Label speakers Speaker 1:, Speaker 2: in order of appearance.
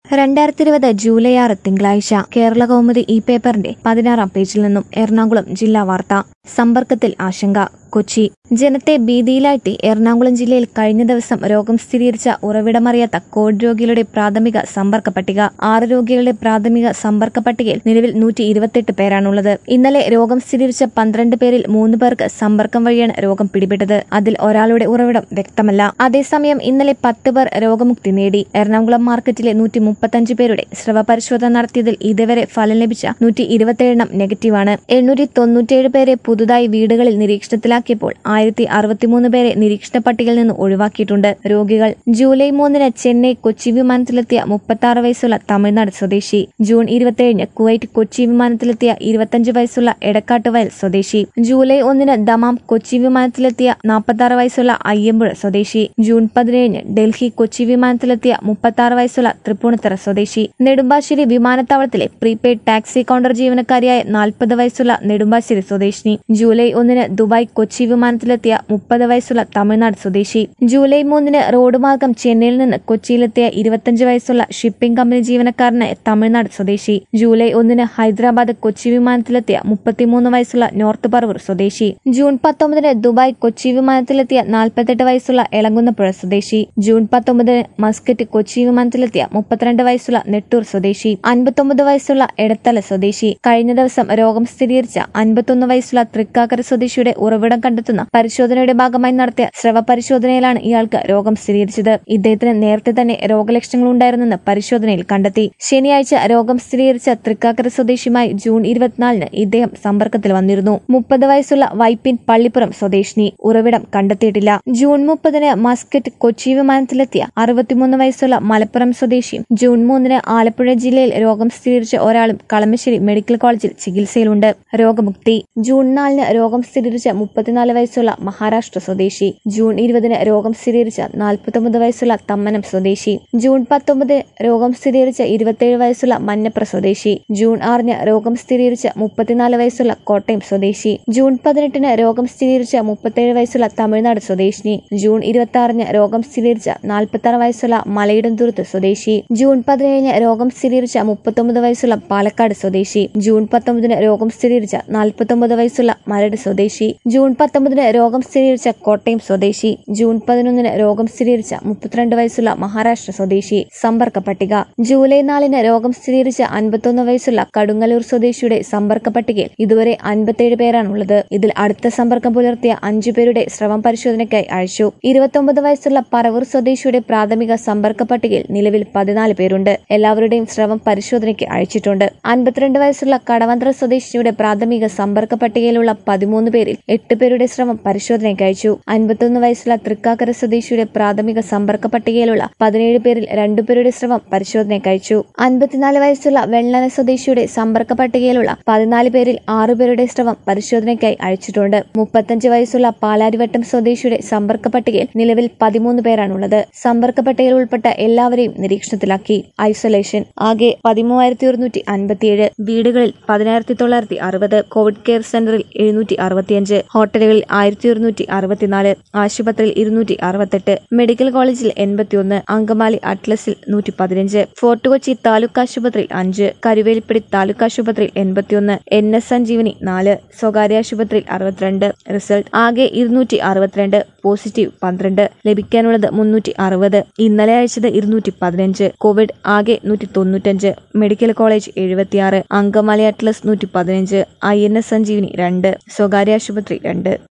Speaker 1: രണ്ടായിരത്തി ഇരുപത് ജൂലൈ ആറ് തിങ്കളാഴ്ച കേരള കൗമുദി ഈ പേപ്പറിന്റെ പതിനാറാം പേജിൽ നിന്നും എറണാകുളം ജില്ലാ വാർത്ത സമ്പർക്കത്തിൽ ആശങ്ക കൊച്ചി ജനത്തെ ഭീതിയിലാഴ്ത്തി എറണാകുളം ജില്ലയിൽ കഴിഞ്ഞ ദിവസം രോഗം സ്ഥിരീകരിച്ച ഉറവിടമറിയാത്ത കോവിഡ് രോഗികളുടെ പ്രാഥമിക സമ്പർക്ക പട്ടിക ആറ് രോഗികളുടെ പ്രാഥമിക സമ്പർക്ക പട്ടികയിൽ നിലവിൽ നൂറ്റി ഇരുപത്തെട്ട് പേരാണുള്ളത് ഇന്നലെ രോഗം സ്ഥിരീകരിച്ച പന്ത്രണ്ട് പേരിൽ മൂന്ന് പേർക്ക് സമ്പർക്കം വഴിയാണ് രോഗം പിടിപെട്ടത് അതിൽ ഒരാളുടെ ഉറവിടം വ്യക്തമല്ല അതേസമയം ഇന്നലെ പത്ത് പേർ രോഗമുക്തി നേടി എറണാകുളം മാർക്കറ്റിലെ നൂറ്റി മുപ്പത്തഞ്ച് പേരുടെ സ്രവ പരിശോധന നടത്തിയതിൽ ഇതുവരെ ഫലം ലഭിച്ച നൂറ്റി ഇരുപത്തിയേഴെണ്ണം നെഗറ്റീവാണ് എണ്ണൂറ്റി തൊണ്ണൂറ്റിയേഴ് പേരെ പുതുതായി വീടുകളിൽ നിരീക്ഷണത്തിലാക്കിയപ്പോൾ ആയിരത്തി അറുപത്തിമൂന്ന് പേരെ നിരീക്ഷണ പട്ടികയിൽ നിന്ന് ഒഴിവാക്കിയിട്ടുണ്ട് രോഗികൾ ജൂലൈ മൂന്നിന് ചെന്നൈ കൊച്ചി വിമാനത്തിലെത്തിയ മുപ്പത്തി ആറ് വയസ്സുള്ള തമിഴ്നാട് സ്വദേശി ജൂൺ ഇരുപത്തിയേഴിന് കുവൈറ്റ് കൊച്ചി വിമാനത്തിലെത്തിയ ഇരുപത്തഞ്ച് വയസ്സുള്ള എടക്കാട്ട് വയൽ സ്വദേശി ജൂലൈ ഒന്നിന് ദമാം കൊച്ചി വിമാനത്തിലെത്തിയ നാൽപ്പത്തി ആറ് വയസ്സുള്ള അയ്യമ്പുഴ സ്വദേശി ജൂൺ പതിനേഴിന് ഡൽഹി കൊച്ചി വിമാനത്തിലെത്തിയ മുപ്പത്തി ആറ് വയസ്സുള്ള തൃപ്പൂണിത്തറ സ്വദേശി നെടുമ്പാശ്ശേരി വിമാനത്താവളത്തിലെ പ്രീപെയ്ഡ് ടാക്സി കൌണ്ടർ ജീവനക്കാരിയായ നാൽപ്പത് വയസ്സുള്ള നെടുമ്പാശ്ശേരി സ്വദേശിനി ജൂലൈ ഒന്നിന് ദുബായ് കൊച്ചി വിമാനത്തിലെത്തിയ മുപ്പത് വയസ്സുള്ള തമിഴ്നാട് സ്വദേശി ജൂലൈ മൂന്നിന് റോഡ് മാർഗം ചെന്നൈയിൽ നിന്ന് കൊച്ചിയിലെത്തിയ ഇരുപത്തഞ്ച് വയസ്സുള്ള ഷിപ്പിംഗ് കമ്പനി ജീവനക്കാരനായ തമിഴ്നാട് സ്വദേശി ജൂലൈ ഒന്നിന് ഹൈദരാബാദ് കൊച്ചി വിമാനത്തിലെത്തിയ മുപ്പത്തിമൂന്ന് വയസ്സുള്ള നോർത്ത് പറവൂർ സ്വദേശി ജൂൺ പത്തൊമ്പതിന് ദുബായ് കൊച്ചി വിമാനത്തിലെത്തിയ നാൽപ്പത്തെട്ട് വയസ്സുള്ള എളങ്കുന്നപ്പുഴ സ്വദേശി ജൂൺ പത്തൊമ്പതിന് മസ്കറ്റ് കൊച്ചി വിമാനത്തിലെത്തിയ മുപ്പത്തിരണ്ട് വയസ്സുള്ള നെട്ടൂർ സ്വദേശി അൻപത്തൊമ്പത് വയസ്സുള്ള എടത്തല സ്വദേശി കഴിഞ്ഞ ദിവസം രോഗം സ്ഥിരീകരിച്ച അൻപത്തൊന്ന് വയസ്സുള്ള തൃക്കാക്കര സ്വദേശിയുടെ ഉറവിടം കണ്ടെത്തുന്ന പരിശോധനയുടെ ഭാഗമായി നടത്തിയ സ്രവ പരിശോധനയിലാണ് ഇയാൾക്ക് രോഗം സ്ഥിരീകരിച്ചത് ഇദ്ദേഹത്തിന് നേരത്തെ തന്നെ രോഗലക്ഷണങ്ങൾ ഉണ്ടായിരുന്നെന്ന് പരിശോധനയിൽ കണ്ടെത്തി ശനിയാഴ്ച രോഗം സ്ഥിരീകരിച്ച തൃക്കാക്കര സ്വദേശിയുമായി ജൂൺ ഇരുപത്തിനാലിന് ഇദ്ദേഹം സമ്പർക്കത്തിൽ വന്നിരുന്നു മുപ്പത് വയസ്സുള്ള വൈപ്പിൻ പള്ളിപ്പുറം സ്വദേശിനി ഉറവിടം കണ്ടെത്തിയിട്ടില്ല ജൂൺ മുപ്പതിന് മസ്കറ്റ് കൊച്ചി വിമാനത്തിലെത്തിയ അറുപത്തിമൂന്ന് വയസ്സുള്ള മലപ്പുറം സ്വദേശിയും ജൂൺ മൂന്നിന് ആലപ്പുഴ ജില്ലയിൽ രോഗം സ്ഥിരീകരിച്ച ഒരാളും കളമശ്ശേരി മെഡിക്കൽ കോളേജിൽ ചികിത്സയിലുണ്ട് രോഗമുക്തി ജൂൺ നാലിന് രോഗം സ്ഥിരീകരിച്ച മുപ്പത്തിനാല് വയസ്സുള്ള മഹാരാഷ്ട്ര സ്വദേശി ജൂൺ ഇരുപതിന് രോഗം സ്ഥിരീകരിച്ച നാൽപ്പത്തൊമ്പത് വയസ്സുള്ള തമ്മനം സ്വദേശി ജൂൺ പത്തൊമ്പത് രോഗം സ്ഥിരീകരിച്ച ഇരുപത്തിയേഴ് വയസ്സുള്ള മന്നപ്ര സ്വദേശി ജൂൺ ആറിന് രോഗം സ്ഥിരീകരിച്ച മുപ്പത്തിനാല് വയസ്സുള്ള കോട്ടയം സ്വദേശി ജൂൺ പതിനെട്ടിന് രോഗം സ്ഥിരീകരിച്ച മുപ്പത്തേഴ് വയസ്സുള്ള തമിഴ്നാട് സ്വദേശിനി ജൂൺ ഇരുപത്തി ആറിന് രോഗം സ്ഥിരീകരിച്ച നാൽപ്പത്തി ആറ് വയസ്സുള്ള മലയിടംതുരുത്ത് സ്വദേശി ജൂൺ പതിനേഴിന് രോഗം സ്ഥിരീകരിച്ച മുപ്പത്തൊമ്പത് വയസ്സുള്ള പാലക്കാട് സ്വദേശി ജൂൺ പത്തൊമ്പതിന് രോഗം സ്ഥിരീകരിച്ച നാൽപ്പത്തൊമ്പത് വയസ്സുള്ള മരട് സ്വദേശി ജൂൺ പത്തൊമ്പതിന് രോഗം സ്ഥിരീകരിച്ച കോട്ടയം സ്വദേശി ജൂൺ പതിനൊന്നിന് രോഗം സ്ഥിരീകരിച്ച മുപ്പത്തിരണ്ട് വയസ്സുള്ള മഹാരാഷ്ട്ര സ്വദേശി സമ്പർക്ക പട്ടിക ജൂലൈ നാലിന് രോഗം സ്ഥിരീകരിച്ച അൻപത്തൊന്ന് വയസ്സുള്ള കടുങ്ങല്ലൂർ സ്വദേശിയുടെ സമ്പർക്ക പട്ടികയിൽ ഇതുവരെ അൻപത്തേഴ് പേരാണുള്ളത് ഇതിൽ അടുത്ത സമ്പർക്കം പുലർത്തിയ അഞ്ചു പേരുടെ സ്രവം പരിശോധനയ്ക്കായി അയച്ചു ഇരുപത്തൊമ്പത് വയസ്സുള്ള പറവൂർ സ്വദേശിയുടെ പ്രാഥമിക സമ്പർക്ക പട്ടികയിൽ നിലവിൽ പതിനാല് പേരുണ്ട് എല്ലാവരുടെയും സ്രവം പരിശോധനയ്ക്ക് അയച്ചിട്ടുണ്ട് അൻപത്തിരണ്ട് വയസ്സുള്ള കടവന്ത്ര സ്വദേശിയുടെ പ്രാഥമിക സമ്പർക്ക പട്ടികയിലുള്ള പതിമൂന്ന് പേരിൽ എട്ട് പേരുടെ ശ്രമം പരിശോധനയ്ക്ക് അയച്ചു അൻപത്തൊന്ന് വയസ്സുള്ള തൃക്കാക്കര സ്വദേശിയുടെ പ്രാഥമിക സമ്പർക്ക പട്ടികയിലുള്ള പതിനേഴ് പേരിൽ രണ്ടുപേരുടെ ശ്രമം പരിശോധനയ്ക്ക് അയച്ചു അൻപത്തിനാല് വയസ്സുള്ള വെള്ളന സ്വദേശിയുടെ സമ്പർക്ക പട്ടികയിലുള്ള പതിനാല് പേരിൽ ആറുപേരുടെ ശ്രമം പരിശോധനയ്ക്കായി അയച്ചിട്ടുണ്ട് മുപ്പത്തഞ്ച് വയസ്സുള്ള പാലാരിവട്ടം സ്വദേശിയുടെ സമ്പർക്ക പട്ടികയിൽ നിലവിൽ പതിമൂന്ന് പേരാണുള്ളത് സമ്പർക്ക പട്ടികയിൽ ഉൾപ്പെട്ട എല്ലാവരെയും നിരീക്ഷണത്തിലാക്കി ഐസൊലേഷൻ ആകെ പതിമൂവായിരത്തി ഒരുന്നൂറ്റി അൻപത്തിയേഴ് വീടുകളിൽ പതിനായിരത്തി തൊള്ളായിരത്തി അറുപത് കോവിഡ് കെയർ സെന്ററിൽ എഴുന്നൂറ്റി അറുപത്തിയഞ്ച് ഹോട്ടലുകളിൽ ആയിരത്തി ഒരുന്നൂറ്റി അറുപത്തിനാല് ആശുപത്രിയിൽ ഇരുന്നൂറ്റി അറുപത്തെട്ട് മെഡിക്കൽ കോളേജിൽ എൺപത്തിയൊന്ന് അങ്കമാലി അറ്റ്ലസിൽ നൂറ്റി പതിനഞ്ച് ഫോർട്ട് കൊച്ചി താലൂക്ക് ആശുപത്രിയിൽ അഞ്ച് കരുവേലിപ്പടി താലൂക്ക് ആശുപത്രിയിൽ എൺപത്തിയൊന്ന് എൻ എസ് സഞ്ജീവനി നാല് സ്വകാര്യ ആശുപത്രിയിൽ അറുപത്തിരണ്ട് റിസൾട്ട് ആകെ ഇരുന്നൂറ്റി അറുപത്തിരണ്ട് പോസിറ്റീവ് പന്ത്രണ്ട് ലഭിക്കാനുള്ളത് മുന്നൂറ്റി അറുപത് ഇന്നലെ അയച്ചത് ഇരുന്നൂറ്റി പതിനഞ്ച് കോവിഡ് ആകെ നൂറ്റി തൊണ്ണൂറ്റഞ്ച് മെഡിക്കൽ കോളേജ് എഴുപത്തിയാറ് അങ്കമാലി അറ്റ്ലസ് നൂറ്റി പതിനഞ്ച് ഐ എൻ എസ് സഞ്ജീവനി രണ്ട് സ്വകാര്യ ആശുപത്രി രണ്ട്